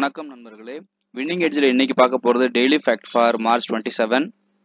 வணக்கம் நண்பர்களே வின்னிங் எட்ஜில் இன்னைக்கு பார்க்க போகிறது daily fact for March twenty seven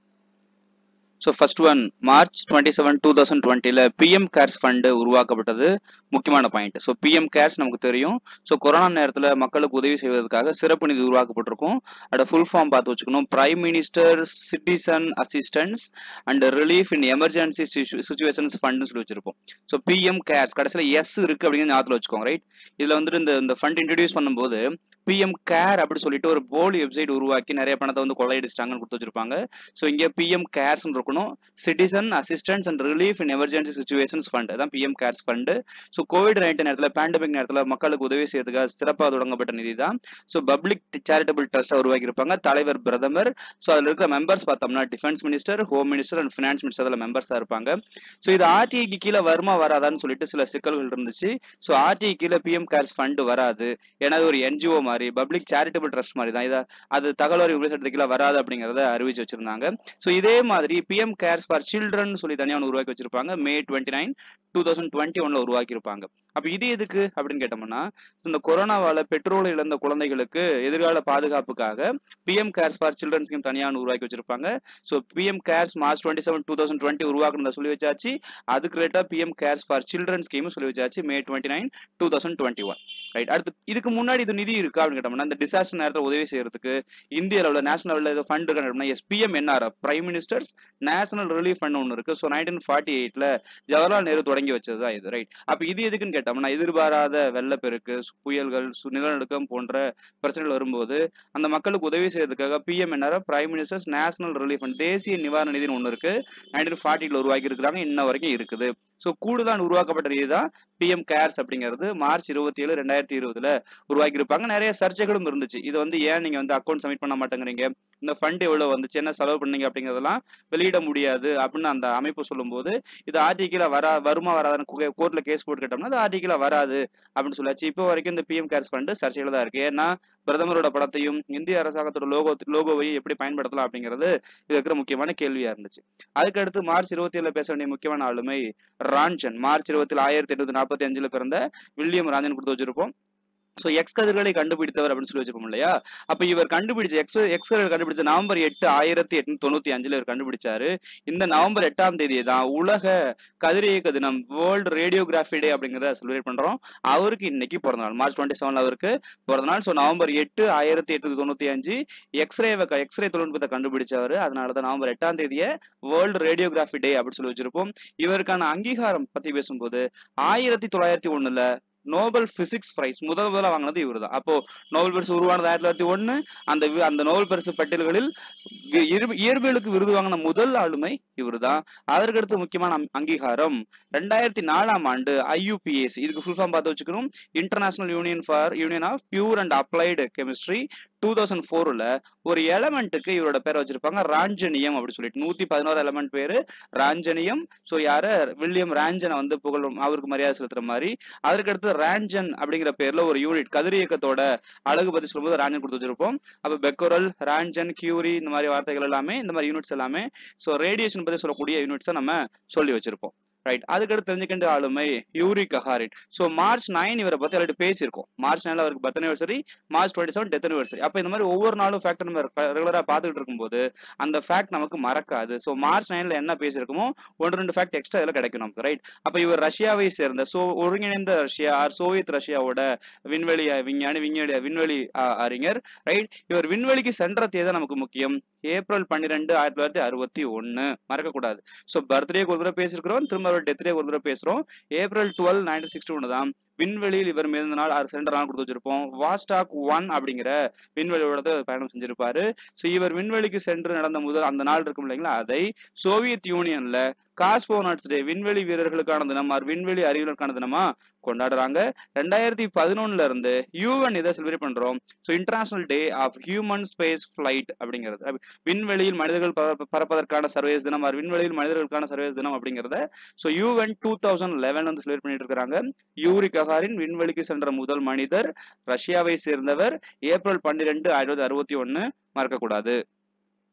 so first one March twenty seven two thousand டுவெண்ட்டியில் பிஎம் கேர்ஸ் ஃபண்டு உருவாக்கப்பட்டது முக்கியமான பாயிண்ட் ஸோ பிஎம் கேர்ஸ் நமக்கு தெரியும் ஸோ கொரோனா நேரத்தில் மக்களுக்கு உதவி செய்வதற்காக சிறப்பு நிதி உருவாக்கப்பட்டிருக்கும் அதோட ஃபுல் ஃபார்ம் பார்த்து வச்சுக்கணும் prime minister citizen assistance and relief in emergency situations ஃபண்டுன்னு சொல்லி வச்சிருப்போம் ஸோ பிஎம் கேர்ஸ் கடைசியில் எஸ் இருக்கு அப்படிங்கிற ஞாபகத்தில் வச்சுக்கோங்க ரைட் இதில் வந்துட்டு இந்த இந்த ஃபண்ட் இன்ட்ரடியூஸ் பண்ணும்போது பிஎம் கேர் அப்படி சொல்லிட்டு ஒரு போலி வெப்சைட் உருவாக்கி நிறைய பணத்தை வந்து கொள்ளையடிச்சிட்டாங்கன்னு கொடுத்து வச்சிருப்பாங்க ஸோ இங்கே பிஎம் கேர்ஸ் இருக்கணும் citizen assistance and relief in emergency situations fund அதான் PM CARES fund so COVID nineteen நேரத்தில் பேண்டமிக் நேரத்தில் மக்களுக்கு உதவி செய்யறதுக்காக சிறப்பாக தொடங்கப்பட்ட நிதி தான் ஸோ பப்ளிக் சேரிட்டபிள் ட்ரஸ்ட்டாக உருவாக்கியிருப்பாங்க தலைவர் பிரதமர் ஸோ அதில் இருக்கிற மெம்பர்ஸ் பார்த்தோம்னா defence minister home minister and finance minister அதில் மெம்பர்ஸாக இருப்பாங்க ஸோ இது ஆர்டிஐக்கு கீழே வருமா வராதான்னு சொல்லிட்டு சில சிக்கல்கள் இருந்துச்சு ஸோ ஆர்டிஐ கீழே பிஎம் கேர்ஸ் ஃபண்டு வராது ஏன்னா அது ஒரு என்ஜிஓ மாதிரி பப்ளிக் சேரிட்டபிள் ட்ரஸ்ட் மாதிரி தான் இதை அது தகவல் அறிவு சட்டத்துக்கு கீழே வராது அப்படிங்கிறத அறிவிச்சு வச்சிருந்தாங்க ஸோ இதே மாதிரி பிஎம் கேர்ஸ் ஃபார் சில்ட்ரன் சொல்லி தனியாக ஒன்று உருவாக்கி வச்சிருப்பாங்க May twenty nine two thousand twenty ஒன்ல உருவாக்கியிருப்பாங்க அப்போ இது எதுக்கு அப்படின்னு கேட்டோம்னா இந்த கொரோனாவால பெட்ரோல் இழந்த குழந்தைகளுக்கு எதிர்கால பாதுகாப்புக்காக PM CARES for children scheme தனியாக உருவாக்கி வச்சிருப்பாங்க so PM CARES March twenty seven two thousand twenty உருவாக்குனதை சொல்லி வச்சாச்சு அதுக்கு ரேட்டா PM CARES for children scheme சொல்லி வச்சாச்சு May twenty nine two thousand twenty one right அடுத்து இதுக்கு முன்னாடி இது நிதி இருக்கா அப்படின்னு கேட்டோம்னா இந்த டிசாஸ்டர் நேரத்தில் உதவி செய்யறதுக்கு இந்திய அளவில் நேஷனல் லெவலில் ஏதோ ஃபண்ட் இருக்கா yes PM NR prime minister's national relief fund ஒன்று இருக்கு ஸோ நைன்டீன் ஃபார்ட்டி எயிட்ல ஜவஹர்லால் நேரு தொடங்கி வச்சது தான் இது ரைட் அப்போ இது எதுக்குன்னு கேட்டோம்னா எதிர்பாராத வெள்ளப்பெருக்கு புயல்கள் நிலநடுக்கம் போன்ற பிரச்சனைகள் வரும்போது அந்த மக்களுக்கு உதவி செய்யறதுக்காக PM NR prime minister's national relief fund தேசிய நிவாரண நிதினு ஒன்று இருக்கு நைன்டீன் ஃபார்ட்டியில் உருவாக்கி இருக்கிறாங்க இன்ன வரைக்கும் இருக்குது ஸோ கூடுதலாக உருவாக்கப்பட்ட நிதி தான் பிஎம் கேர்ஸ் அப்படிங்கிறது மார்ச் இருபத்தி ஏழு ரெண்டாயிரத்தி இருபதுல உருவாக்கி இருப்பாங்க நிறைய சர்ச்சைகளும் இருந்துச்சு இது வந்து ஏன் நீங்க வந்து அக்கௌண்ட் சப்மிட் பண்ண மாட்டேங்கிறீங்க இந்த ஃபண்ட் எவ்வளவு வந்துச்சு என்ன செலவு பண்ணீங்க அப்படிங்கிறதெல்லாம் வெளியிட முடியாது அப்படின்னு அந்த அமைப்பு சொல்லும்போது இது ஆர்டிகில வரா வருமா வராதுன்னு கோர்ட்ல கேஸ் போட்டு கேட்டோம்னா அது ஆர்டிகில வராது அப்படின்னு சொல்லாச்சு இப்போ வரைக்கும் இந்த பிஎம் கேர்ஸ் ஃபண்ட் சர்ச்சையில தான் இருக்கு ஏன்னா பிரதமரோட படத்தையும் இந்திய அரசாங்கத்தோட லோகோ லோகோவையும் எப்படி பயன்படுத்தலாம் அப்படிங்கிறது இது இருக்கிற முக்கியமான கேள்வியா இருந்துச்சு அதுக்கடுத்து மார்ச் இருபத்தி ஏழுல பேச வேண்டிய முக்கியமான ஆளுமை ராஞ்சன் மார்ச் இருபத்தி ஆயிரத்தி எட்நூத்தி நாற்பத்தி அஞ்சுல பிறந்த வில்லியம் ராஞ்சன் கொடுத்து வச்சிருப்போம் ஸோ எக்ஸ் கதிர்களை கண்டுபிடித்தவர் அப்படின்னு சொல்லி வச்சிருப்போம் இல்லையா அப்ப இவர் கண்டுபிடிச்ச எக்ஸ் எக்ஸ் கதிர்கள் கண்டுபிடிச்ச நவம்பர் எட்டு ஆயிரத்தி எட்நூத்தி தொண்ணூத்தி அஞ்சுல இவர் கண்டுபிடிச்சாரு இந்த நவம்பர் எட்டாம் தேதி தான் உலக கதிரியக்க தினம் வேர்ல்டு ரேடியோகிராஃபி டே அப்படிங்கிறத செலிப்ரேட் பண்றோம் அவருக்கு இன்னைக்கு பிறந்த நாள் மார்ச் டுவெண்ட்டி செவன்ல அவருக்கு பிறந்த நாள் ஸோ நவம்பர் எட்டு ஆயிரத்தி எட்நூத்தி தொண்ணூத்தி அஞ்சு எக்ஸ்ரே எக்ஸ்ரே தொழில்நுட்பத்தை கண்டுபிடிச்சவர் அதனாலதான் நவம்பர் எட்டாம் தேதியை வேர்ல்டு ரேடியோகிராஃபி டே அப்படின்னு சொல்லி வச்சிருப்போம் இவருக்கான அங்கீகாரம் பத்தி பேசும்போது ஆயிரத்தி தொள்ளாயிரத்தி ஒண்ணுல நோபல் பிசிக்ஸ் பிரைஸ் முதல் முதல்ல வாங்கினது இவர் தான் அப்போ நோபல் பரிசு உருவானது ஆயிரத்தி தொள்ளாயிரத்தி ஒண்ணு அந்த அந்த நோபல் பரிசு பட்டியல்களில் இயற்பியலுக்கு விருது வாங்கின முதல் ஆளுமை இவர் தான் அதற்கடுத்து முக்கியமான அங்கீகாரம் ரெண்டாயிரத்தி நாலாம் ஆண்டு ஐயூபிஎஸ் இதுக்கு ஃபுல் ஃபார்ம் பார்த்து வச்சுக்கணும் international union for union of pure and applied chemistry two thousand ஃபோர்ல ஒரு எலமெண்ட்டுக்கு இவரோட பேரை வச்சிருப்பாங்க ராஞ்சனியம் அப்படின்னு சொல்லிட்டு நூத்தி பதினோரு எலமெண்ட் பேரு ராஞ்சனியம் ஸோ யார வில்லியம் ராஞ்சனை வந்து புகழும் அவருக்கு மரியாதை செலுத்துற மாதிரி அதற்கடுத்து ராஞ்சன் அப்படிங்கிற பேர்ல ஒரு யூனிட் கதிரியக்கத்தோட அழகு பத்தி சொல்லும்போது ராஞ்சன் கொடுத்து வச்சிருப்போம் அப்ப பெக்கோரல் ராஞ்சன் கியூரி இந்த மாதிரி வார்த்தைகள் எல்லாமே இந்த மாதிரி யூனிட்ஸ் எல்லாமே ஸோ ரேடியேஷன் பத்தி சொல்லக்கூடிய யூனிட்ஸை நம்ம சொல்லி வச்சிருப்போம் ரைட் அதுக்கடுத்து தெரிஞ்சுக்கின்ற ஆளுமை Yuri Gagarin so March nine இவரை பத்தி ஆல்ரெடி பேசியிருக்கோம் மார்ச் நைன்ல அவருக்கு birth anniversary March twenty seven death anniversary அப்போ இந்த மாதிரி ஒவ்வொரு நாளும் ஃபேக்ட் நம்ம ரெகுலரா பார்த்துக்கிட்டு இருக்கும்போது அந்த ஃபேக்ட் நமக்கு மறக்காது ஸோ மார்ச் நைன்ல என்ன பேசியிருக்கோமோ ஒன்று ரெண்டு ஃபேக்ட் எக்ஸ்ட்ரா இதில் கிடைக்கும் நமக்கு ரைட் அப்போ இவர் ரஷ்யாவை சேர்ந்த சோ ஒருங்கிணைந்த ரஷ்யா ஆர் சோவியத் ரஷ்யாவோட விண்வெளி விஞ்ஞானி விஞ்ஞானி விண்வெளி அறிஞர் ரைட் இவர் விண்வெளிக்கு சென்ற தேதி நமக்கு முக்கியம் ஏப்ரல் பன்னிரெண்டு ஆயிரத்தி தொள்ளாயிரத்தி அறுபத்தி ஒன்னு மறக்கக்கூடாது ஸோ பர்த்டே ஒரு தடவை பேசியிருக்கிறோம் திரும்ப அவர் டெத் டே ஒரு தடவை பேசுறோம் ஏப்ரல் டுவெல் நைன்டீன் சிக்ஸ்டி ஒன்று தான் விண்வெளியில் இவர் மீது நாள் ரெண்டு நாள் கொடுத்து வச்சிருப்போம் வாஸ்டாக் ஒன் அப்படிங்கிற விண்வெளியோட பயணம் செஞ்சிருப்பாரு ஸோ இவர் விண்வெளிக்கு சென்று நடந்த முதல் அந்த நாள் இருக்கும் இல்லைங்களா அதை சோவியத் யூனியன்ல காஸ்போனாட்ஸ் டே விண்வெளி வீரர்களுக்கான தினம் விண்வெளி அறிவியலுக்கான தினமா கொண்டாடுறாங்க ரெண்டாயிரத்தி பதினொன்னுல இருந்து யூஎன் இதை செலிப்ரேட் பண்றோம் so international day of human space flight அப்படிங்கிறது விண்வெளியில் மனிதர்கள் பறப்பதற்கான சர்வீஸ் தினம் விண்வெளியில் மனிதர்களுக்கான சர்வீஸ் தினம் அப்படிங்கிறத so UN two thousand eleven வந்து செலிப்ரேட் பண்ணிட்டு இருக்காங்க யூரி ககாரின் விண்வெளிக்கு சென்ற முதல் மனிதர் ரஷ்யாவை சேர்ந்தவர் ஏப்ரல் பன்னிரெண்டு ஆயிரத்தி தொள்ளாயிரத்தி அறுபத்தி ஒன்னு மறக்கக்கூடாது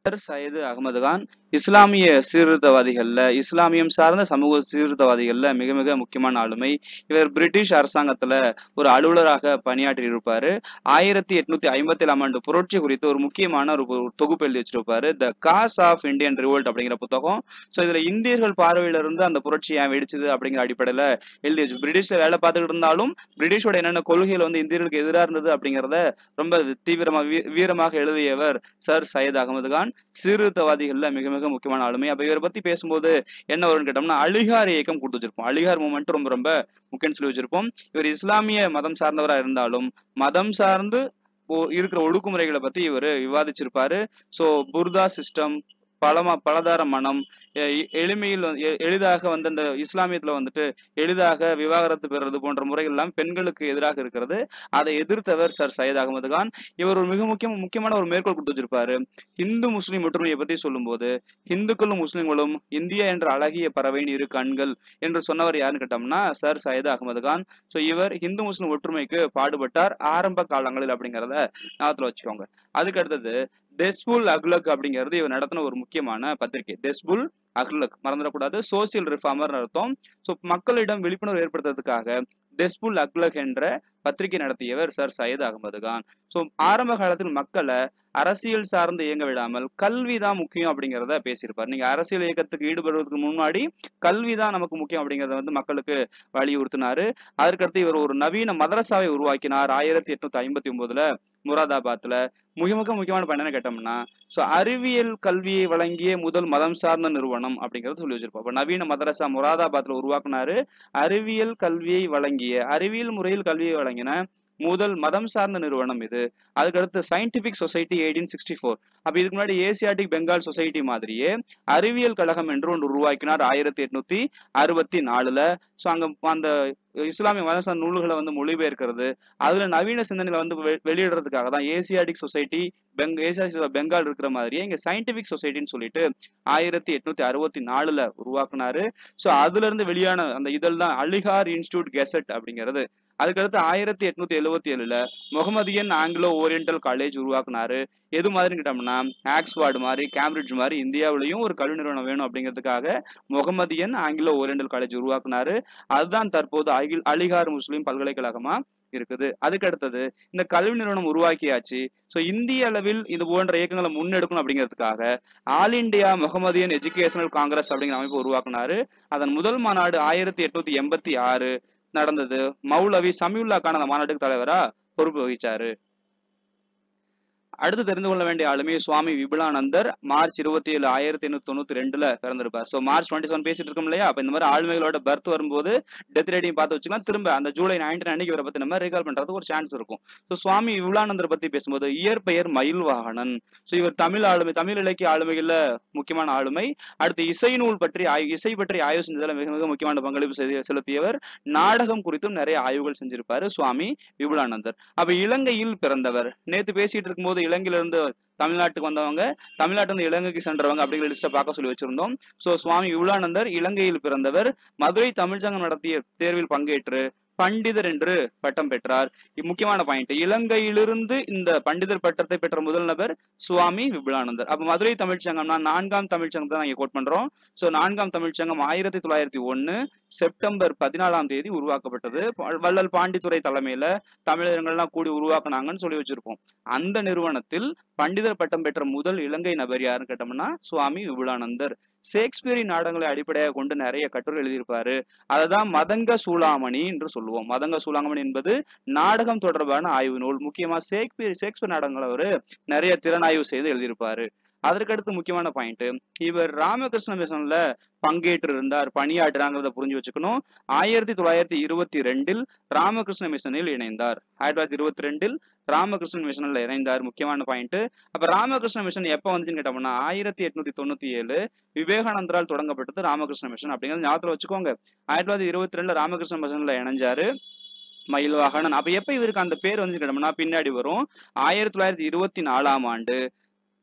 சையது அகமது கான் இஸ்லாமிய சீர்திருத்தவாதிகள்ல இஸ்லாமியம் சார்ந்த சமூக சீர்திருத்தவாதிகள்ல மிக மிக முக்கியமான ஆளுமை இவர் பிரிட்டிஷ் அரசாங்கத்துல ஒரு அலுவலராக பணியாற்றி இருப்பாரு ஆயிரத்தி எட்நூத்தி ஐம்பத்தி ஏழாம் ஆண்டு புரட்சி குறித்து ஒரு முக்கியமான ஒரு ஒரு தொகுப்பு எழுதி வச்சிருப்பாரு the causes of Indian revolt அப்படிங்கிற புத்தகம் ஸோ இதுல இந்தியர்கள் பார்வையில இருந்து அந்த புரட்சி ஏன் வெடிச்சது அப்படிங்கிற அடிப்படையில எழுதி வச்சு பிரிட்டிஷ்ல வேலை பார்த்துக்கிட்டு இருந்தாலும் பிரிட்டிஷோட என்னென்ன கொள்கைகள் வந்து இந்தியர்களுக்கு எதிராக இருந்தது அப்படிங்கிறத ரொம்ப தீவிரமா வீ- வீரமாக எழுதியவர் சர் சையத் அகமது கான் சீர்திருத்தவாதிகள்ல மிக மிக முக்கியமான ஆளுமை அப்ப இவரை பத்தி பேசும்போது என்ன வரும்னு கேட்டோம்னா அலிகார் இயக்கம் கொடுத்து வச்சிருப்போம் அலிகார் மூமெண்ட் ரொம்ப ரொம்ப முக்கியம்னு சொல்லி வச்சிருப்போம் இவர் இஸ்லாமிய மதம் சார்ந்தவரா இருந்தாலும் மதம் சார்ந்து ஒ- இருக்கிற ஒடுக்குமுறைகளை பத்தி இவர் விவாதிச்சிருப்பாரு சோ புர்தா சிஸ்டம் பலமா பலதார மனம் எ- எ- எளிமையில் வந்து- எ- எளிதாக வந்து அந்த இஸ்லாமியத்துல வந்துட்டு எளிதாக விவாகரத்து பெறுறது போன்ற முறைகள் எல்லாம் பெண்களுக்கு எதிராக இருக்கிறது அதை எதிர்த்தவர் சர் சையத் அகமது கான் இவர் ஒரு மிக முக்கியம் முக்கியமான ஒரு மேற்கோள் கொடுத்து வச்சிருப்பாரு இந்து முஸ்லிம் ஒற்றுமையை பத்தி சொல்லும்போது இந்துக்களும் முஸ்லிம்களும் இந்தியா என்ற அழகிய பறவையின் இரு கண்கள் என்று சொன்னவர் யாருன்னு கேட்டோம்னா சர் சையத் அகமது கான் ஸோ இவர் இந்து முஸ்லிம் ஒற்றுமைக்கு பாடுபட்டார் ஆரம்ப காலங்களில் அப்படிங்கிறத ஞாபகத்துல வச்சுக்கோங்க அதுக்கு அடுத்தது தெஸ்புல் அக்லக் அப்படிங்கிறது இவர் நடத்தின ஒரு முக்கியமான பத்திரிகை தெஸ்புல் அக்லக் மறந்துடக்கூடாது சோசியல் ரிஃபார்மர் அர்த்தம் ஸோ மக்களிடம் விழிப்புணர்வு ஏற்படுத்துறதுக்காக டெஸ்புல் அக்லக் என்ற பத்திரிகை நடத்தியவர் சர் சையத் அகமது கான் ஸோ ஆரம்ப காலத்தில் மக்களை அரசியல் சார்ந்து இயங்க விடாமல் கல்வி தான் முக்கியம் அப்படிங்கிறத பேசியிருப்பார் நீங்க அரசியல் இயக்கத்துக்கு ஈடுபடுவதற்கு முன்னாடி கல்வி தான் நமக்கு முக்கியம் அப்படிங்கிறத வந்து மக்களுக்கு வலியுறுத்தினாரு அதற்கடுத்து இவர் ஒரு நவீன மதரசாவை உருவாக்கினார் ஆயிரத்தி எட்நூத்தி ஐம்பத்தி ஒன்பதுல முராதாபாத்ல மிக மிக முக்கியமான பயன் என்ன கேட்டோம்னா ஸோ அறிவியல் கல்வியை வழங்கிய முதல் மதம் சார்ந்த நிறுவனம் அப்படிங்கறது சொல்லி வச்சிருப்போம் அப்ப நவீன மதரசா முராதாபாத்ல உருவாக்குனாரு அறிவியல் கல்வியை வழங்கிய அறிவியல் முறையில் கல்வியை வழங்கின முதல் மதம் சார்ந்த நிறுவனம் இது அதுக்கடுத்து scientific society eighteen sixty four அப்ப இதுக்கு முன்னாடி ஏசியாட்டிக் பெங்கால் சொசைட்டி மாதிரியே அறிவியல் கழகம் என்று ஒன்று உருவாக்கினார் ஆயிரத்தி எட்நூத்தி அறுபத்தி நாலுல ஸோ அங்க அந்த இஸ்லாமிய மதம் சார்ந்த நூல்களை வந்து மொழிபெயர்க்கிறது அதுல நவீன சிந்தனைகளை வந்து வெ- வெளியிடுறதுக்காக தான் ஏசியாட்டிக் சொசைட்டி பெங் ஏசியாட்டிக் பெங்கால் இருக்கிற மாதிரியே இங்க சயின்டிபிக் சொசைட்டின்னு சொல்லிட்டு ஆயிரத்தி எட்நூத்தி அறுபத்தி நாலுல உருவாக்குனாரு ஸோ அதுல இருந்து வெளியான அந்த இதழ் தான் அலிகார் இன்ஸ்டியூட் கெசட் அப்படிங்கிறது அதுக்கடுத்து ஆயிரத்தி எட்நூத்தி எழுவத்தி ஏழுல முகமதியன் ஆங்கிலோ ஓரியண்டல் காலேஜ் உருவாக்குனாரு எது மாதிரின்னு கேட்டோம்னா ஆக்ஸ்ஃபோர்டு மாதிரி கேம்பிரிட்ஜ் மாதிரி இந்தியாவிலையும் ஒரு கல்வி நிறுவனம் வேணும் அப்படிங்கிறதுக்காக முகமதியன் ஆங்கிலோ ஓரியண்டல் காலேஜ் உருவாக்குனாரு அதுதான் தற்போது அகில் அலிகார் முஸ்லிம் பல்கலைக்கழகமா இருக்குது அதுக்கு அடுத்தது இந்த கல்வி நிறுவனம் உருவாக்கியாச்சு ஸோ இந்திய அளவில் இது போன்ற இயக்கங்களை முன்னெடுக்கணும் அப்படிங்கிறதுக்காக all India Mohammedan educational congress அப்படிங்கிற அமைப்பு உருவாக்குனாரு அதன் முதல் மாநாடு ஆயிரத்தி எட்நூத்தி எண்பத்தி ஆறு நடந்தது மௌலவி சமியுல்லா கான் அந்த மாநாட்டுக்கு தலைவரா பொறுப்பு வகிச்சாரு அடுத்து தெரிந்து கொள்ள வேண்டிய ஆளுமை சுவாமி விபுலானந்தர் மார்ச் இருபத்தி ஏழு ஆயிரத்தி எண்ணூத்தி தொண்ணூத்தி ரெண்டுல பிறந்திருப்பார் சோ மார்ச் டுவெண்ட்டி செவன் பேசிட்டு இருக்கோம் இல்லையா அப்ப இந்த மாதிரி ஆளுமைகளோட பர்த் வரும்போது டெத் ரேட்டிங் பார்த்து வச்சுக்கலாம் திரும்ப அந்த ஜூலை நைன்டீன் அன்னைக்கு இவரை பத்தி நம்ம ரீகால் பண்றதுக்கு ஒரு சான்ஸ் இருக்கும் ஸோ சுவாமி விபுலானந்தர் பத்தி பேசும்போது இயற்பெயர் மயில் வாகனன் ஸோ இவர் தமிழ் ஆளுமை தமிழ் இலக்கிய ஆளுமைகள்ல முக்கியமான ஆளுமை அடுத்து இசை நூல் பற்றி ஆய்வு இசை பற்றி ஆய்வு செஞ்சதுல மிக மிக முக்கியமான பங்களிப்பு செய்து- செலுத்தியவர் நாடகம் குறித்தும் நிறைய ஆய்வுகள் செஞ்சிருப்பாரு சுவாமி விபுலானந்தர் அப்ப இலங்கையில் பிறந்தவர் நேத்து பேசிட்டு இருக்கும்போது இலங்கையில இருந்து தமிழ்நாட்டுக்கு வந்தவங்க தமிழ்நாட்டுல இருந்து இலங்கைக்கு சென்றவங்க அப்படிங்கிற லிஸ்ட்டை பார்க்க சொல்லி வச்சிருந்தோம் சோ சுவாமி விபுலானந்தர் இலங்கையில் பிறந்தவர் மதுரை தமிழ்ச்சங்கம் நடத்திய தேர்வில் பங்கேற்று பண்டிதர் என்று பட்டம் பெற்றார் இ- முக்கியமான பாயிண்ட் இலங்கையிலிருந்து இந்த பண்டிதர் பட்டத்தை பெற்ற முதல் நபர் சுவாமி விபுலானந்தர் அப்ப மதுரை தமிழ்ச்சங்கம்னா நான்காம் தமிழ்ச்சங்கத்தை தான் இங்க கோட் பண்றோம் சோ நான்காம் தமிழ்ச்சங்கம் ஆயிரத்தி தொள்ளாயிரத்தி ஒன்னு செப்டம்பர் பதினாலாம் தேதி உருவாக்கப்பட்டது ப- வள்ளல் பாண்டித்துறை தலைமையில தமிழர்கள்லாம் கூடி உருவாக்குனாங்கன்னு சொல்லி வச்சிருப்போம் அந்த நிறுவனத்தில் பண்டிதர் பட்டம் பெற்ற முதல் இலங்கை நபர் யாருன்னு கேட்டோம்னா சுவாமி விபுலானந்தர் ஷேக்ஸ்பியரின் நாடகங்களை அடிப்படையாக கொண்டு நிறைய கட்டுரை எழுதியிருப்பாரு அததான் மதங்க சூளாமணி என்று சொல்லுவோம் மதங்க சூளாமணி என்பது நாடகம் தொடர்பான ஆய்வு நூல் முக்கியமா ஷேக்ஸ்பியர் ஷேக்ஸ்பியர் நாடகங்களை அவரு நிறைய திறனாய்வு செய்து எழுதியிருப்பாரு அதற்கடுத்து முக்கியமான பாயிண்ட் இவர் ராமகிருஷ்ண மிஷன்ல பங்கேற்று இருந்தார் பணியாற்றுறாங்கிறத புரிஞ்சு வச்சுக்கணும் ஆயிரத்தி தொள்ளாயிரத்தி இருபத்தி ரெண்டில் ராமகிருஷ்ண மிஷனில் இணைந்தார் ஆயிரத்தி தொள்ளாயிரத்தி இருபத்தி ரெண்டில் ராமகிருஷ்ண மிஷனில் இணைந்தார் முக்கியமான பாயிண்ட் அப்ப ராமகிருஷ்ண மிஷன் எப்ப வந்துச்சுன்னு கேட்டோம்னா ஆயிரத்தி எட்நூத்தி தொண்ணூத்தி ஏழு விவேகானந்தரால் தொடங்கப்பட்டது ராமகிருஷ்ண மிஷன் அப்படிங்கிறது ஞாபகத்துல வச்சுக்கோங்க ஆயிரத்தி தொள்ளாயிரத்தி இருபத்தி ரெண்டுல ராமகிருஷ்ண மிஷன்ல இணைஞ்சாரு மயில் வாகனன் அப்ப எப்ப இவருக்கு அந்த பேர் வந்து கேட்டோம்னா பின்னாடி வரும் ஆயிரத்தி தொள்ளாயிரத்தி இருபத்தி நாலாம் ஆண்டு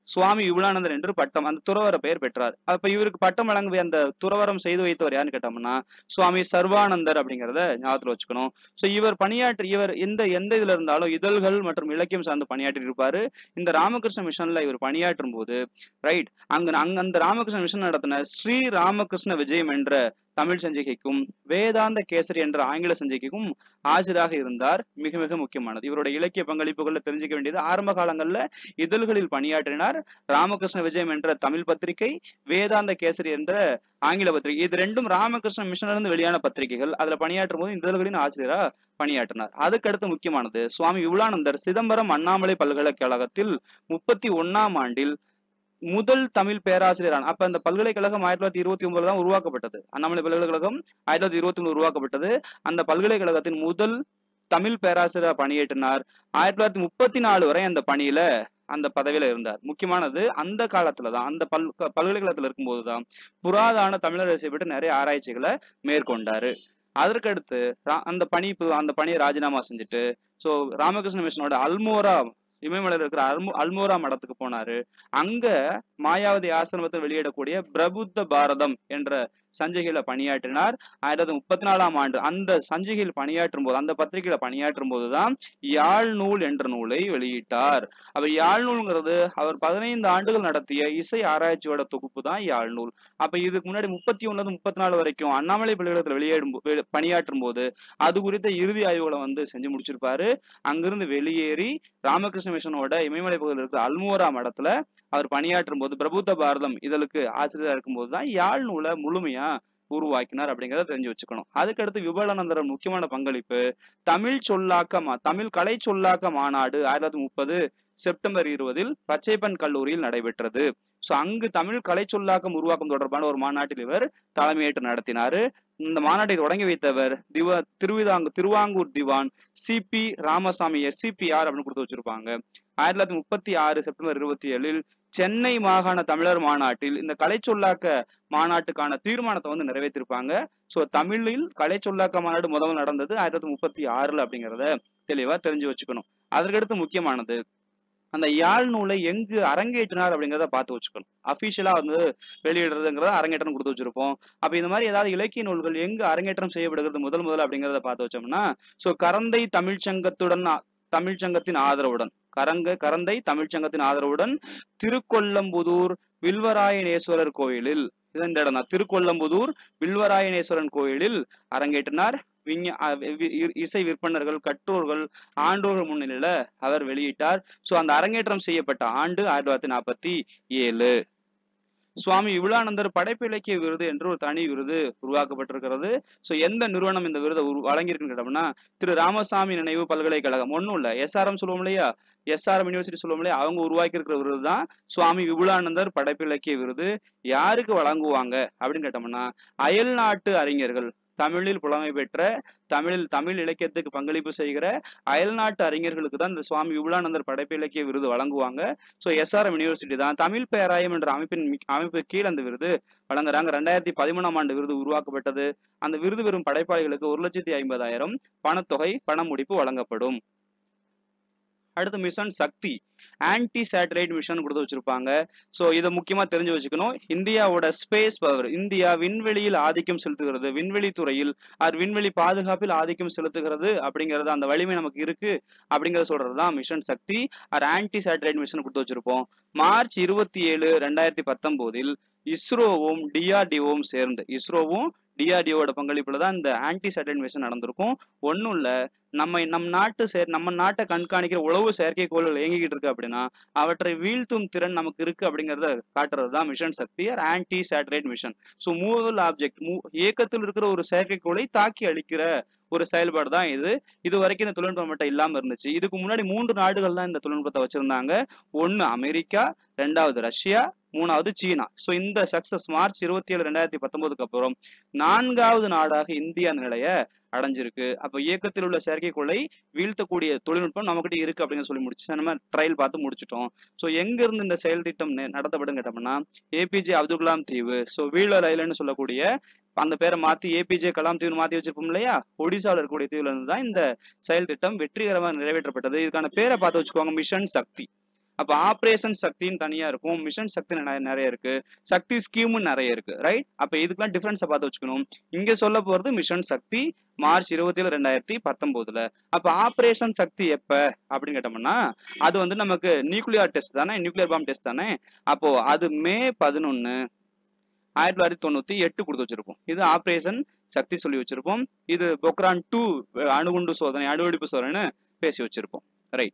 சுவாமி விபுலானந்தர் என்று பட்டம் அந்த துறவர பெயர் பெற்றார் அப்ப இவருக்கு பட்டம் வழங்க அந்த துறவரம் செய்து வைத்தவர் யாருன்னு கேட்டோம்னா சுவாமி சர்வானந்தர் அப்படிங்கிறத ஞாபகத்துல வச்சுக்கணும் சோ இவர் பணியாற்றி இவர் எந்த எந்த இதுல இருந்தாலும் இதழ்கள் மற்றும் இலக்கியம் சார்ந்து பணியாற்றி இருப்பாரு இந்த ராமகிருஷ்ண மிஷன்ல இவர் பணியாற்றும் போது ரைட் அங்க அங்க அந்த ராமகிருஷ்ண மிஷன் நடத்தின ஸ்ரீ ராமகிருஷ்ண விஜயம் என்ற தமிழ் சஞ்சிகைக்கும் வேதாந்த கேசரி என்ற ஆங்கில சஞ்சிகைக்கும் ஆஜராக இருந்தார் மிக மிக முக்கியமானது இவருடைய இலக்கிய பங்களிப்புகள்ல தெரிஞ்சுக்க வேண்டியது ஆரம்ப காலங்கள்ல இதழ்களில் பணியாற்றினார் ராமகிருஷ்ண விஜயம் என்ற தமிழ் பத்திரிகை வேதாந்த கேசரி என்ற ஆங்கில பத்திரிகை இது ரெண்டும் ராமகிருஷ்ண மிஷன்ல இருந்து வெளியான பத்திரிகைகள் அதுல பணியாற்றும் போது இதழ்களின் ஆசிரியரா பணியாற்றினார் அதுக்கடுத்து முக்கியமானது சுவாமி விபுலானந்தர் சிதம்பரம் அண்ணாமலை பல்கலைக்கழகத்தில் முப்பத்தி ஒன்னாம் ஆண்டில் முதல் தமிழ் பேராசிரியரான அப்ப அந்த பல்கலைக்கழகம் ஆயிரத்தி தொள்ளாயிரத்தி இருபத்தி ஒன்பதுல தான் உருவாக்கப்பட்டது அண்ணாமலை பல்கலைக்கழகம் ஆயிரத்தி தொள்ளாயிரத்தி இருபத்தி ஒன்பது உருவாக்கப்பட்டது அந்த பல்கலைக்கழகத்தின் முதல் தமிழ் பேராசிரியர் பணியேற்றினார் ஆயிரத்தி தொள்ளாயிரத்தி முப்பத்தி நாலு வரை அந்த பணியில அந்த பதவியில இருந்தார் முக்கியமானது அந்த காலத்துலதான் அந்த பல் பல்கலைக்கழகத்துல இருக்கும்போது தான் புராதான தமிழர் பற்றி நிறைய ஆராய்ச்சிகளை மேற்கொண்டாரு அதற்கடுத்து அந்த பணி அந்த பணியை ராஜினாமா செஞ்சுட்டு சோ ராமகிருஷ்ண மிஷனோட அல்மோரா இமயமலையில் இருக்கிற அல்மோ அல்மோரா மடத்துக்கு போனாரு அங்க மாயாவதி ஆசிரமத்தில் வெளியிடக்கூடிய பிரபுத்த பாரதம் என்ற சஞ்சிகையில பணியாற்றினார் ஆயிரத்தி தொள்ளாயிரத்தி முப்பத்தி நாலாம் ஆண்டு அந்த சஞ்சிகையில் பணியாற்றும் போது அந்த பத்திரிகையில பணியாற்றும் போதுதான் யாழ் நூல் என்ற நூலை வெளியிட்டார் அப்ப யாழ் நூல்ங்கிறது அவர் பதினைந்து ஆண்டுகள் நடத்திய இசை ஆராய்ச்சியோட தொகுப்பு தான் யாழ் நூல் அப்ப இதுக்கு முன்னாடி முப்பத்தி ஒன்பது முப்பத்தி நாலு வரைக்கும் அண்ணாமலை பல்கலைக்கழகத்தில் வெளியிடும் பணியாற்றும் போது அது குறித்த இறுதி ஆய்வுகளை வந்து செஞ்சு முடிச்சிருப்பாரு அங்கிருந்து வெளியேறி ராமகிருஷ்ண மிஷனோட இமயமலை பகுதியில் இருக்கிற அல்மோரா மடத்துல அவர் பணியாற்றும் போது பிரபுத்த பாரதம் இதழுக்கு ஆசிரியரா இருக்கும்போது தான் யாழ் நூலை முழுமையா உருவாக்கினார் அப்படிங்கிறத தெரிஞ்சு வச்சுக்கணும் அதுக்கடுத்து விபலானந்தரம் முக்கியமான பங்களிப்பு தமிழ் சொல்லாக்க தமிழ் கலை சொல்லாக்க மாநாடு ஆயிரத்தி தொள்ளாயிரத்தி முப்பது செப்டம்பர் இருபதில் பச்சைப்பன் கல்லூரியில் நடைபெற்றது சோ அங்கு தமிழ் கலை சொல்லாக்கம் உருவாக்கம் தொடர்பான ஒரு மாநாட்டில் இவர் தலைமையேற்று நடத்தினாரு இந்த மாநாட்டை தொடங்கி வைத்தவர் திவ திருவிதாங்கு திருவாங்கூர் திவான் சி பி ராமசாமி எஸ்சிபிஆர் அப்படின்னு கொடுத்து வச்சிருப்பாங்க ஆயிரத்தி தொள்ளாயிரத்தி முப்பத்தி ஆறு செப்டம்பர் இருபத்தி ஏழில் சென்னை மாகாண தமிழர் மாநாட்டில் இந்த கலை சொல்லாக்க மாநாட்டுக்கான தீர்மானத்தை வந்து நிறைவேற்றிருப்பாங்க சோ தமிழில் கலை சொல்லாக்க மாநாடு முதல் நடந்தது ஆயிரத்தி தொள்ளாயிரத்தி முப்பத்தி ஆறுல அப்படிங்கிறத தெளிவா தெரிஞ்சு வச்சுக்கணும் அதற்கடுத்து முக்கியமானது அந்த யாழ் நூலை எங்கு அரங்கேற்றினார் அப்படிங்கிறத பார்த்து வச்சுக்கணும் அபிஷியலா வந்து வெளியிடுறதுங்கிறத அரங்கேற்றம் கொடுத்து வச்சிருப்போம் அப்ப இந்த மாதிரி ஏதாவது இலக்கிய நூல்கள் எங்கு அரங்கேற்றம் செய்யப்படுகிறது முதல் முதல் அப்படிங்கிறத பார்த்து வச்சோம்னா சோ கரந்தை தமிழ்ச்சங்கத்துடன் தமிழ்ச்சங்கத்தின் ஆதரவுடன் கரங்க கரந்தை தமிழ்ச்சங்கத்தின் ஆதரவுடன் திருக்கொல்லம்புதூர் வில்வராயனேஸ்வரர் கோயிலில் இந்த இடம் தான் திருக்கொல்லம்புதூர் வில்வராயனேஸ்வரன் கோயிலில் அரங்கேற்றினார் விஞ்ஞ இசை விற்பனர்கள் கற்றோர்கள் ஆண்டோர்கள் முன்னிலையில அவர் வெளியிட்டார் சோ அந்த அரங்கேற்றம் செய்யப்பட்ட ஆண்டு ஆயிரத்தி தொள்ளாயிரத்தி நாற்பத்தி ஏழு சுவாமி விபுலானந்தர் படைப்பு இலக்கிய விருது என்று ஒரு தனி விருது உருவாக்கப்பட்டிருக்கிறது சோ எந்த நிறுவனம் இந்த விருதை வழங்கியிருக்குன்னு கேட்டோம்னா திரு ராமசாமி நினைவு பல்கலைக்கழகம் ஒன்றும் இல்ல எஸ்ஆர்எம் சொல்லுவோம் இல்லையா எஸ்ஆர்எம் யூனிவர்சிட்டி சொல்லுவோம் இல்லையா அவங்க உருவாக்கி இருக்கிற விருது தான் சுவாமி விபுலானந்தர் படைப்பு இலக்கிய விருது யாருக்கு வழங்குவாங்க அப்படின்னு கேட்டோம்னா அயல் நாட்டு அறிஞர்கள் தமிழில் புலமை பெற்ற தமிழில் தமிழ் இலக்கியத்துக்கு பங்களிப்பு செய்கிற அயல்நாட்டு அறிஞர்களுக்கு தான் இந்த சுவாமி விபுலானந்தர் படைப்பு இலக்கிய விருது வழங்குவாங்க ஸோ எஸ்ஆர்எம் யூனிவர்சிட்டி தான் தமிழ் பேராயம் என்ற அமைப்பின் அமைப்பு கீழ் அந்த விருது வழங்குறாங்க ரெண்டாயிரத்தி பதிமூணாம் ஆண்டு விருது உருவாக்கப்பட்டது அந்த விருது பெறும் படைப்பாளிகளுக்கு ஒரு லட்சத்தி ஐம்பதாயிரம் பணத்தொகை பண முடிப்பு வழங்கப்படும் அடுத்து mission Shakti anti satellite mission கொடுத்து வச்சிருப்பாங்க ஸோ இதை முக்கியமா தெரிஞ்சு வச்சுக்கணும் இந்தியாவோட ஸ்பேஸ் பவர் இந்தியா விண்வெளியில் ஆதிக்கம் செலுத்துகிறது விண்வெளி துறையில் அது விண்வெளி பாதுகாப்பில் ஆதிக்கம் செலுத்துகிறது அப்படிங்கிறது அந்த வலிமை நமக்கு இருக்கு அப்படிங்கறத சொல்றதுதான் மிஷன் சக்தி அது ஆன்டி சேட்டலைட் மிஷன் கொடுத்து வச்சிருப்போம் மார்ச் இருபத்தி ஏழு ரெண்டாயிரத்தி பத்தொன்பதில் இஸ்ரோவும் டிஆர்டிஓவும் சேர்ந்து இஸ்ரோவும் டிஆர்டிஓட பங்களிப்புல தான் இந்த ஆன்டி சேட்டலைட் மிஷன் நடந்திருக்கும் ஒன்றும் இல்ல நம்ம நம் நாட்டு சே நம்ம நாட்டை கண்காணிக்கிற உளவு செயற்கைக்கோள்கள் இயங்கிக்கிட்டு இருக்கு அப்படின்னா அவற்றை வீழ்த்தும் திறன் நமக்கு இருக்கு அப்படிங்கறத காட்டுறது தான் mission Shakti anti satellite mission so moving object மூ இயக்கத்தில் இருக்கிற ஒரு செயற்கைக்கோளை தாக்கி அழிக்கிற ஒரு செயல்பாடு தான் இது இது வரைக்கும் இந்த தொழில்நுட்பம் மட்டும் இல்லாம இருந்துச்சு இதுக்கு முன்னாடி மூன்று நாடுகள் தான் இந்த தொழில்நுட்பத்தை வச்சிருந்தாங்க ஒன்னு அமெரிக்கா ரெண்டாவது ரஷ்யா மூணாவது சீனா ஸோ இந்த சக்சஸ் மார்ச் இருபத்தி ஏழு ரெண்டாயிரத்தி பத்தொன்பதுக்கு அப்புறம் நான்காவது நாடாக இந்தியா அந்த நிலைய அடைஞ்சிருக்கு அப்ப இயக்கத்தில் உள்ள செயற்கைக்கோளை வீழ்த்தக்கூடிய தொழில்நுட்பம் நம்மகிட்ட இருக்கு அப்படின்னு சொல்லி முடிச்சு நம்ம ட்ரையல் பார்த்து முடிச்சிட்டோம் ஸோ எங்க இருந்து இந்த செயல் திட்டம் நடத்தப்படும் கேட்டோம்னா ஏபிஜே அப்துல் கலாம் தீவு ஸோ வீலர் ஐலண்ட் சொல்லக்கூடிய அந்த பேரை மாத்தி ஏபிஜே கலாம் தீவு மாத்தி வச்சிருப்போம் இல்லையா ஒடிசாவில் இருக்கக்கூடிய தீவுல இருந்து தான் இந்த செயல் திட்டம் வெற்றிகரமாக நிறைவேற்றப்பட்டது இதுக்கான பேரை பார்த்து வச்சுக்கோங்க மிஷன் சக்தி அப்ப ஆபரேஷன் சக்தின்னு தனியா இருக்கும் மிஷன் சக்தி நிறைய நிறைய இருக்கு சக்தி ஸ்கீமும் நிறைய இருக்கு ரைட் அப்ப இதுக்கெல்லாம் டிஃபரன்ஸை பார்த்து வச்சுக்கணும் இங்க சொல்ல போறது மிஷன் சக்தி மார்ச் இருபத்தி ஏழு ரெண்டாயிரத்தி பத்தொன்பதுல அப்ப ஆபரேஷன் சக்தி எப்ப அப்படின்னு கேட்டோம்னா அது வந்து நமக்கு நியூக்ளியர் டெஸ்ட் தானே நியூக்ளியர் பாம் டெஸ்ட் தானே அப்போ அது மே பதினொன்னு ஆயிரத்தி தொள்ளாயிரத்தி தொண்ணூத்தி எட்டு கொடுத்து வச்சிருப்போம் இது ஆபரேஷன் சக்தி சொல்லி வச்சிருப்போம் இது பொக்ரான் டூ அணுகுண்டு சோதனை அணுவெடிப்பு சோதனைன்னு பேசி வச்சிருப்போம் ரைட்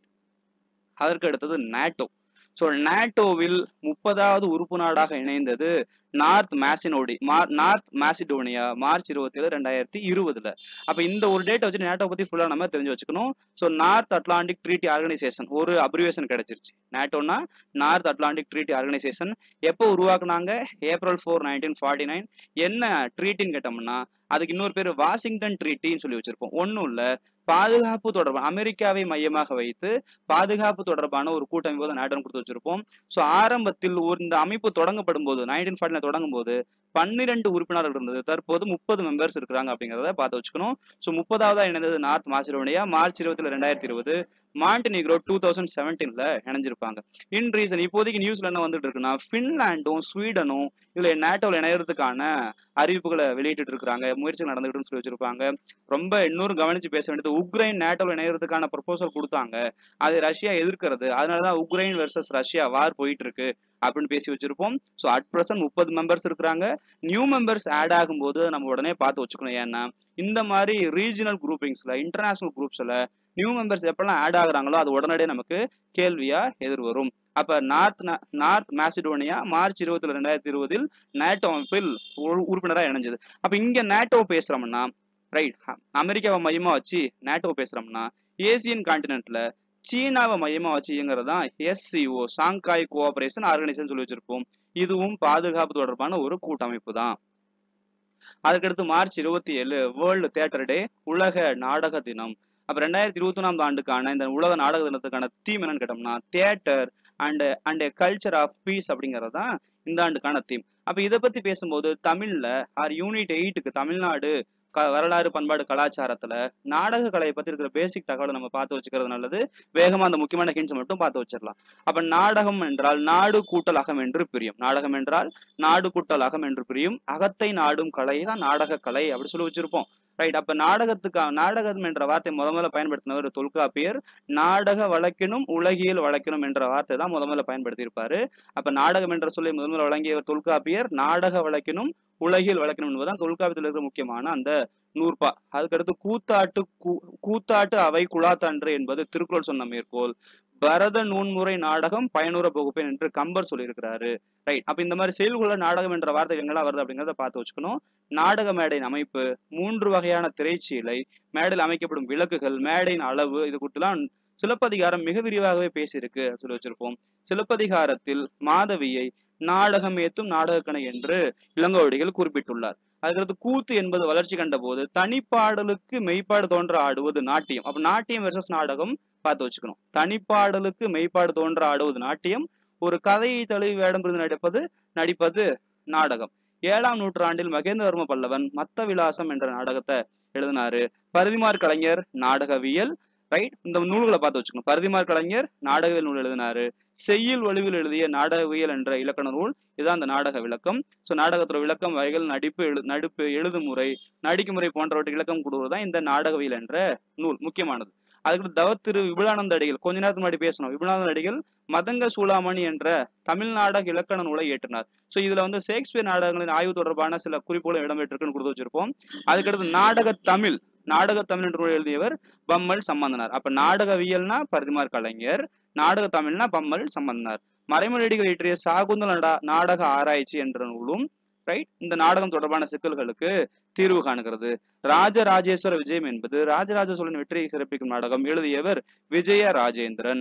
அதற்கு அடுத்தது நாட்டோ ஸோ நாட்டோவில் முப்பதாவது உறுப்பு நாடாக இணைந்தது நார்த் மேசினோடி நார்த் மேசிடோனியா மார்ச் இருபத்தி ஏழு ரெண்டாயிரத்தி இருபதுல அப்ப இந்த ஒரு டேட் வச்சு நேட்டோ பத்தி ஃபுல்லா நம்ம தெரிஞ்சு வச்சுக்கணும் so North Atlantic Treaty Organisation ஒரு அப்ரிவேஷன் கிடைச்சிருச்சு நேட்டோனா நார்த் அட்லாண்டிக் ட்ரீட்டி ஆர்கனைசேஷன் எப்போ உருவாக்குனாங்க April four nineteen forty nine என்ன ட்ரீட்டின்னு கேட்டோம்னா அதுக்கு இன்னொரு பேர் வாஷிங்டன் ட்ரீட்டின்னு சொல்லி வச்சிருப்போம் ஒன்றும் இல்லை பாதுகாப்பு தொடர்பான அமெரிக்காவை மையமாக வைத்து பாதுகாப்பு தொடர்பான ஒரு கூட்டமைப்பு தான் நாட்டம் கொடுத்து வச்சிருப்போம் ஸோ ஆரம்பத்தில் ஒரு இந்த அமைப்பு தொடங்கப்படும் போது நைன்டீன் ஃபார்ட்டில தொடங்கும் போது பன்னிரண்டு உறுப்பினர்கள் இருந்தது தற்போது முப்பது மெம்பர்ஸ் இருக்கிறாங்க அப்படிங்கிறத பார்த்து வச்சுக்கணும் ஸோ முப்பதாவதா இணைந்தது நார்த் மாசிடோனியா மார்ச் இருபத்தி ரெண்டாயிரத்தி இருபது மாண்டினிக்ரோ டூ தௌசண்ட் செவன்டீன்ல இணைஞ்சிருப்பாங்க இன் ரீசன் இப்போதைக்கு நியூஸ்ல என்ன வந்துட்டு இருக்குன்னா பின்லாண்டும் ஸ்வீடனும் இதுல நேட்டோவில் இணையறதுக்கான அறிவிப்புகளை வெளியிட்டு இருக்காங்க முயற்சிகள் நடந்துகிட்டு சொல்லி வச்சிருப்பாங்க ரொம்ப இன்னொரு கவனிச்சு பேச வேண்டியது உக்ரைன் நேட்டோவில் இணையறதுக்கான ப்ரொபோசல் கொடுத்தாங்க அதை ரஷ்யா எதிர்க்கிறது அதனாலதான் உக்ரைன் வெர்சஸ் ரஷ்யா வார் போயிட்டு இருக்கு அப்படின்னு பேசி வச்சிருப்போம் ஸோ அட் ப்ரெசன்ட் முப்பது மெம்பர்ஸ் இருக்கிறாங்க நியூ மெம்பர்ஸ் ஆட் ஆகும்போது நம்ம உடனே பார்த்து வச்சுக்கணும் ஏன்னா இந்த மாதிரி ரீஜனல் குரூப்பிங்ஸ்ல இன்டர்நேஷனல் குரூப்ஸ்ல நியூ மெம்பர்ஸ் எப்பெல்லாம் ஆட் ஆகுறாங்களோ அது உடனடியே நமக்கு கேள்வியா எதிர் வரும் அப்ப நார்த் நார்த் மேசிடோனியா மார்ச் இருபத்தி ரெண்டாயிரத்தி இருபதில் நேட்டோ அமைப்பில் உறுப்பினராக இணைஞ்சது அப்ப இங்க நேட்டோ பேசுறோம்னா ரைட் அமெரிக்காவை மையமா வச்சு நேட்டோ பேசுறோம்னா ஏசியன் கான்டினென்ட்ல சீனாவை மையமா வச்சு இயங்குறது தான் எஸ்சிஓ சாங்காய் கோஆபரேஷன் ஆர்கனைசேஷன் சொல்லி வச்சிருப்போம் இதுவும் பாதுகாப்பு தொடர்பான ஒரு கூட்டமைப்பு தான் அதுக்கடுத்து மார்ச் இருபத்தி ஏழு வேர்ல்டு தியேட்டர் டே உலக நாடக தினம் அப்ப ரெண்டாயிரத்தி இருபத்தி ஒன்றாம் ஆண்டுக்கான இந்த உலக நாடக தினத்துக்கான தீம் என்னன்னு கேட்டோம்னா theatre and and culture of peace அப்படிங்கிறது தான் இந்த ஆண்டுக்கான தீம் அப்ப இதை பத்தி பேசும்போது தமிழ்ல ஆர் யூனிட் எயிட்டுக்கு தமிழ்நாடு வரலாறு பண்பாடு கலாச்சாரத்துல நாடக கலையை பத்தி இருக்கிற பேசிக் தகவலை நம்ம பார்த்து வச்சுக்கிறது நல்லது வேகமா அந்த முக்கியமான ஹிண்ட்ஸ் மட்டும் பார்த்து வச்சிடலாம் அப்ப நாடகம் என்றால் நாடு கூட்டல் அகம் என்று பிரியும் நாடகம் என்றால் நாடு கூட்டல் அகம் என்று பிரியும் அகத்தை நாடும் கலை தான் நாடக கலை அப்படி சொல்லி வச்சிருப்போம் ரைட் அப்ப நாடகத்துக்கு நாடகம் என்ற வார்த்தை முத முதல்ல பயன்படுத்தினவர் தொல்காப்பியர் நாடக வழக்கினும் உலகியல் வழக்கினும் என்ற வார்த்தை தான் முத முதல்ல பயன்படுத்தியிருப்பாரு அப்ப நாடகம் என்ற சொல்லி முதல் முதல்ல வழங்கியவர் தொல்காப்பியர் நாடக வழக்கினும் உலகியல் வழக்கினும் என்பதுதான் தொல்காப்பியத்தில் இருக்கிற முக்கியமான அந்த நூற்பா அதுக்கடுத்து கூத்தாட்டு கூத்தாட்டு அவை குழாத்தன்று என்பது திருக்குறள் சொன்ன மேற்கோள் பரத நூன்முறை நாடகம் பயனுற பகுப்பேன் என்று கம்பர் சொல்லியிருக்கிறாரு ரைட் அப்ப இந்த மாதிரி செயல்குள்ள நாடகம் என்ற வார்த்தை எங்கெல்லாம் வருது அப்படிங்கிறத பார்த்து வச்சுக்கணும் நாடக மேடையின் அமைப்பு மூன்று வகையான திரைச்சீலை மேடையில் அமைக்கப்படும் விளக்குகள் மேடையின் அளவு இது குறித்துலாம் சிலப்பதிகாரம் மிக விரிவாகவே பேசியிருக்கு சொல்லி வச்சிருப்போம் சிலப்பதிகாரத்தில் மாதவியை நாடகம் ஏத்தும் நாடகக்கணை என்று இளங்கோவடிகள் குறிப்பிட்டுள்ளார் அதுக்கடுத்து கூத்து என்பது வளர்ச்சி கண்ட போது தனிப்பாடலுக்கு மெய்ப்பாடு தோன்ற ஆடுவது நாட்டியம் அப்ப நாட்டியம் வெர்சஸ் நாடகம் பார்த்து வச்சுக்கணும் தனிப்பாடலுக்கு மெய்ப்பாடு தோன்ற ஆடுவது நாட்டியம் ஒரு கதையை தழுவி வேடம் பிரிந்து நடிப்பது நடிப்பது நாடகம் ஏழாம் நூற்றாண்டில் மகேந்திரவர்ம பல்லவன் மத்த விலாசம் என்ற நாடகத்தை எழுதினாரு பரிதிமார் கலைஞர் நாடகவியல் ரைட் இந்த நூல்களை பார்த்து வச்சுக்கணும் பரிதிமார் கலைஞர் நாடகவியல் நூல் எழுதினாரு செய்யுள் வடிவில் எழுதிய நாடகவியல் என்ற இலக்கண நூல் இதுதான் அந்த நாடக விளக்கம் ஸோ நாடகத்தோட விளக்கம் வகைகள் நடிப்பு எழு நடிப்பு எழுதுமுறை நடிக்குமுறை போன்றவற்றை விளக்கம் கொடுவதுதான் இந்த நாடகவியல் என்ற நூல் முக்கியமானது அதுக்கு தவத்திரு விபுலானந்த அடிகள் கொஞ்ச நேரத்துக்கு முன்னாடி பேசணும் விபுலானந்த அடிகள் மதங்க சூளாமணி என்ற தமிழ் நாடக இலக்கண நூலை ஏற்றினார் ஸோ இதுல வந்து ஷேக்ஸ்பியர் நாடகங்களின் ஆய்வு தொடர்பான சில குறிப்புகளும் இடம்பெற்றிருக்குன்னு கொடுத்து வச்சிருப்போம் அதுக்கடுத்து நாடக தமிழ் நாடக தமிழ் என்று நூல் எழுதியவர் பம்மல் சம்பந்தனார் அப்ப நாடகவியல்னா பரிதிமார் கலைஞர் நாடக தமிழ்னா பம்மல் சம்பந்தனார் மறைமொழிகள் இயற்றிய சாகுந்தல நாடக ஆராய்ச்சி என்ற நூலும் ரைட் இந்த நாடகம் தொடர்பான சிக்கல்களுக்கு தீர்வு காணுகிறது ராஜராஜேஸ்வர விஜயம் என்பது ராஜராஜ சோழன் வெற்றியை சிறப்பிக்கும் நாடகம் எழுதியவர் விஜய ராஜேந்திரன்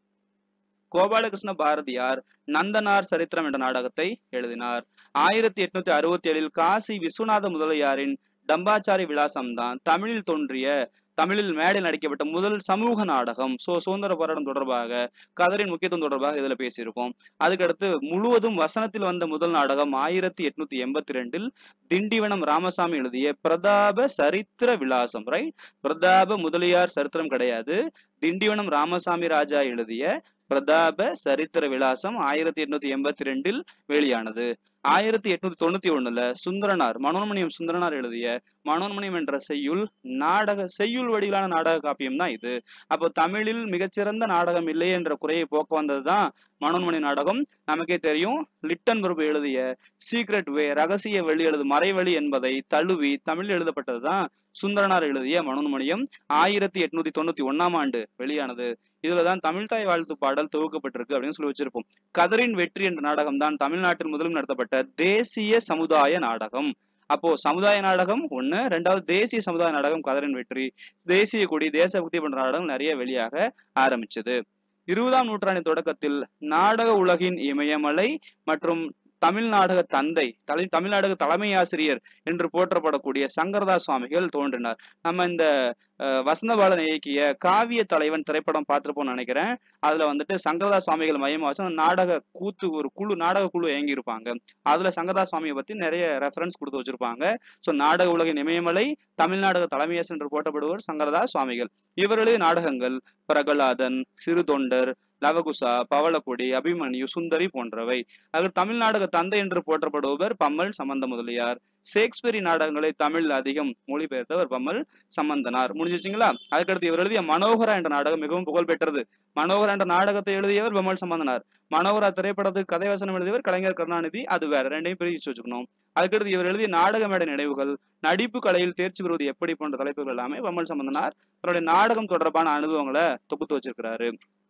கோபாலகிருஷ்ண பாரதியார் நந்தனார் சரித்திரம் என்ற நாடகத்தை எழுதினார் ஆயிரத்தி எட்நூத்தி அறுபத்தி ஏழில் காசி விஸ்வநாத முதலியாரின் டம்பாச்சாரி விலாசம் தான் தமிழில் தோன்றிய தமிழில் மேடையில் நடிக்கப்பட்ட முதல் சமூக நாடகம் சோ சுதந்திர போராட்டம் தொடர்பாக கதரின் முக்கியத்துவம் தொடர்பாக இதுல பேசியிருக்கோம் அதுக்கடுத்து முழுவதும் வசனத்தில் வந்த முதல் நாடகம் ஆயிரத்தி எட்நூத்தி எண்பத்தி ரெண்டில் திண்டிவனம் ராமசாமி எழுதிய பிரதாப சரித்திர விலாசம் ரைட் பிரதாப முதலியார் சரித்திரம் கிடையாது திண்டிவனம் ராமசாமி ராஜா எழுதிய பிரதாப சரித்திர விலாசம் ஆயிரத்தி எட்நூத்தி எண்பத்தி ரெண்டில் வெளியானது ஆயிரத்தி எட்நூத்தி தொண்ணூத்தி ஒண்ணுல சுந்தரனார் மனோன்மணியம் சுந்தரனார் எழுதிய மனோன்மணியம் என்ற செய்யுள் நாடக செய்யுள் வடிவிலான நாடக காப்பியம் தான் இது அப்போ தமிழில் மிகச்சிறந்த நாடகம் இல்லை என்ற குறையை போக்க வந்ததுதான் மனோன்மணி நாடகம் நமக்கே தெரியும் லிட்டன் பிரபு எழுதிய சீக்ரெட் வே ரகசிய வழி எழுது மறைவழி என்பதை தழுவி தமிழில் எழுதப்பட்டதுதான் சுந்தரனார் எழுதிய மனோன்மணியம் ஆயிரத்தி எட்நூத்தி தொண்ணூத்தி ஒன்னாம் ஆண்டு வெளியானது இதுலதான் தமிழ்தாய் வாழ்த்து பாடல் தொகுக்கப்பட்டிருக்கு அப்படின்னு சொல்லி வச்சிருப்போம் கதரின் வெற்றி என்ற நாடகம் தான் தமிழ்நாட்டில் முதலும் நடத்தப்பட்ட தேசிய சமுதாய நாடகம் அப்போ சமுதாய நாடகம் ஒண்ணு ரெண்டாவது தேசிய சமுதாய நாடகம் கதரின் வெற்றி தேசிய கொடி தேசபக்தி போன்ற நாடகம் நிறைய வெளியாக ஆரம்பிச்சது இருபதாம் நூற்றாண்டின் தொடக்கத்தில் நாடக உலகின் இமயமலை மற்றும் தமிழ் நாடக தந்தை தலை தமிழ் நாடக தலைமை ஆசிரியர் என்று போற்றப்படக்கூடிய சங்கரதாஸ் சுவாமிகள் தோன்றினார் நம்ம இந்த அஹ், வசந்தபாலன் இயக்கிய காவிய தலைவன் திரைப்படம் பார்த்திருப்போம்னு நினைக்கிறேன் அதுல வந்துட்டு சங்கரதாஸ் சுவாமிகள் மையமா வச்சு அந்த நாடக கூத்து ஒரு குழு நாடக குழு இயங்கி இருப்பாங்க அதுல சங்கரதாஸ் சுவாமியை பத்தி நிறைய ரெஃபரன்ஸ் கொடுத்து வச்சிருப்பாங்க சோ நாடக உலகின் இமயமலை தமிழ்நாடக தலைமையாசி என்று போற்றப்படுவர் சங்கரதாஸ் சுவாமிகள் இவர்களது நாடகங்கள் பிரகலாதன் சிறு தொண்டர் லவகுசா பவளக்கொடி அபிமன்யு சுந்தரி போன்றவை அதில் தமிழ் நாடக தந்தை என்று போற்றப்படுபவர் பம்மல் சம்பந்த முதலியார் ஷேக்ஸ்பியரி நாடகங்களை தமிழில் அதிகம் மொழிபெயர்த்தவர் பம்மல் சம்பந்தனார் முடிஞ்சிச்சுங்களா அதுக்கடுத்து இவர் எழுதிய மனோகரா என்ற நாடகம் மிகவும் புகழ் பெற்றது மனோகரா என்ற நாடகத்தை எழுதியவர் பம்மல் சம்பந்தனார் மனோகரா திரைப்படத்துக்கு கதை வசனம் எழுதியவர் கலைஞர் கருணாநிதி அது வேற ரெண்டையும் பிரிச்சு வச்சுக்கணும் அதுக்கடுத்து இவர் எழுதிய நாடக மேடை நினைவுகள் நடிப்பு கலையில் தேர்ச்சி பெறுவது எப்படி போன்ற தலைப்புகள் எல்லாமே பம்மல் சம்பந்தனார் தன்னுடைய நாடகம் தொடர்பான அனுபவங்களை தொகுத்து வச்சிருக்கிறாரு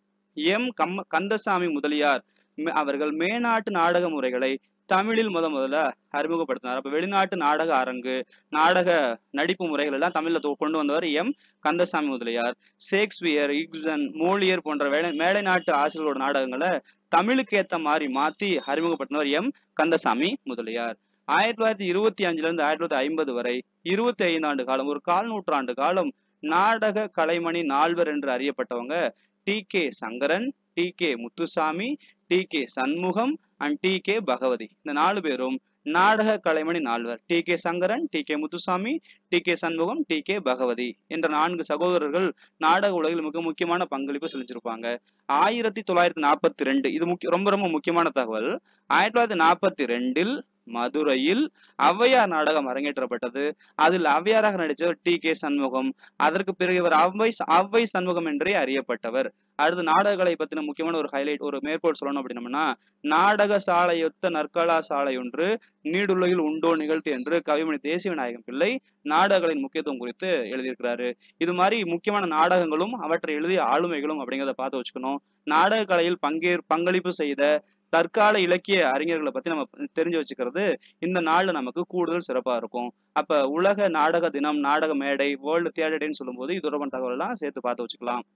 எம் கம்ம கந்தசாமி முதலியார் மே- அவர்கள் மேநாட்டு நாடக முறைகளை தமிழில் முத முதல்ல அறிமுகப்படுத்தினார் அப்ப வெளிநாட்டு நாடக அரங்கு நாடக நடிப்பு முறைகள் எல்லாம் தமிழ்ல தொ- கொண்டு வந்தவர் M Kandasamy Mudaliar Shakespeare Ibsen Moliere போன்ற வேலை மேலை நாட்டு ஆசிரியர்களோட நாடகங்களை தமிழுக்கு ஏத்த மாதிரி மாத்தி அறிமுகப்படுத்தினவர் எம் கந்தசாமி முதலியார் ஆயிரத்தி தொள்ளாயிரத்தி இருபத்தி அஞ்சுல இருந்து ஆயிரத்தி தொள்ளாயிரத்தி ஐம்பது வரை இருபத்தி ஐந்து ஆண்டு காலம் ஒரு கால் நூற்றாண்டு காலம் நாடக கலைமணி நால்வர் என்று அறியப்பட்டவங்க T K Sankaran T K Muthusamy T K Shanmugam and T K Bhagavathi இந்த நாலு பேரும் நாடக கலைமணி நால்வர் T K Sankaran T K Muthusamy T K Shanmugam T K Bhagavathi என்ற நான்கு சகோதரர்கள் நாடக உலகில் மிக முக்கியமான பங்களிப்பு செலுத்திருப்பாங்க ஆயிரத்தி தொள்ளாயிரத்தி நாற்பத்தி ரெண்டு இது முக்கிய ரொம்ப ரொம்ப முக்கியமான தகவல் ஆயிரத்தி தொள்ளாயிரத்தி நாற்பத்தி ரெண்டில் மதுரையில் ஔவையார் நாடகம் அரங்கேற்றப்பட்டது அதில் ஔவையாராக நடித்தவர் டி கே சண்முகம் அதற்கு பிறகு இவர் அவ்வை அவ்வை சண்முகம் என்றே அறியப்பட்டவர் அடுத்து நாடகங்களை பத்தின முக்கியமான ஒரு ஹைலைட் ஒரு மேற்கோள் சொல்லணும் அப்படின்னம்னா நாடக சாலையொத்த நற்கலா சாலை ஒன்று நீடுலகில் உண்டோ நிகழ்த்து என்று கவிமணி தேசிய விநாயகம் பிள்ளை நாடகங்களின் முக்கியத்துவம் குறித்து எழுதியிருக்கிறாரு இது மாதிரி முக்கியமான நாடகங்களும் அவற்றை எழுதிய ஆளுமைகளும் அப்படிங்கிறத பார்த்து வச்சுக்கணும் நாடக கலையில் பங்கே பங்களிப்பு செய்த தற்கால இலக்கிய அறிஞர்களை பத்தி நம்ம தெரிஞ்சு வச்சுக்கிறது இந்த நாள்ல நமக்கு கூடுதல் சிறப்பா இருக்கும் அப்ப உலக நாடக தினம் நாடக மேடை வேர்ல்டு தியேட்டர் டேன்னு சொல்லும்போது இது தொடர்பான தகவல் எல்லாம் சேர்த்து பார்த்து வச்சுக்கலாம்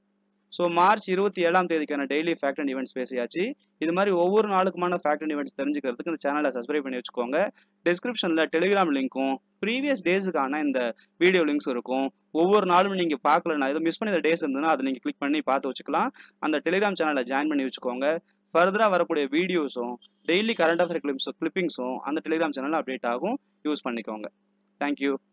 ஸோ மார்ச் இருபத்தி ஏழாம் தேதிக்கான டெய்லி ஃபேக்ட் அண்ட் ஈவெண்ட்ஸ் பேசியாச்சு இது மாதிரி ஒவ்வொரு நாளுக்குமான ஃபேக்ட் அண்ட் ஈவெண்ட்ஸ் தெரிஞ்சுக்கிறதுக்கு இந்த சேனலை சப்ஸ்கிரைப் பண்ணி வச்சுக்கோங்க டிஸ்கிரிப்ஷனில் டெலிகிராம் லிங்க்கும் ப்ரீவியஸ் டேஸுக்கான இந்த வீடியோ லிங்க்ஸ் இருக்கும் ஒவ்வொரு நாளும் நீங்கள் பார்க்கலனா எதுவும் மிஸ் பண்ணி டேஸ் இருந்ததுன்னா அதை நீங்கள் கிளிக் பண்ணி பார்த்து வச்சுக்கலாம் அந்த டெலிகிராம் சேனலை ஜாயின் பண்ணி வச்சுக்கோங்க ஃபர்தராக வரக்கூடிய வீடியோஸும் டெய்லி கரண்ட் அஃபேர் கிளிப்ஸ் கிளிப்பிங்ஸும் அந்த டெலிகிராம் சேனலில் அப்டேட் ஆகும் யூஸ் பண்ணிக்கோங்க தேங்க்யூ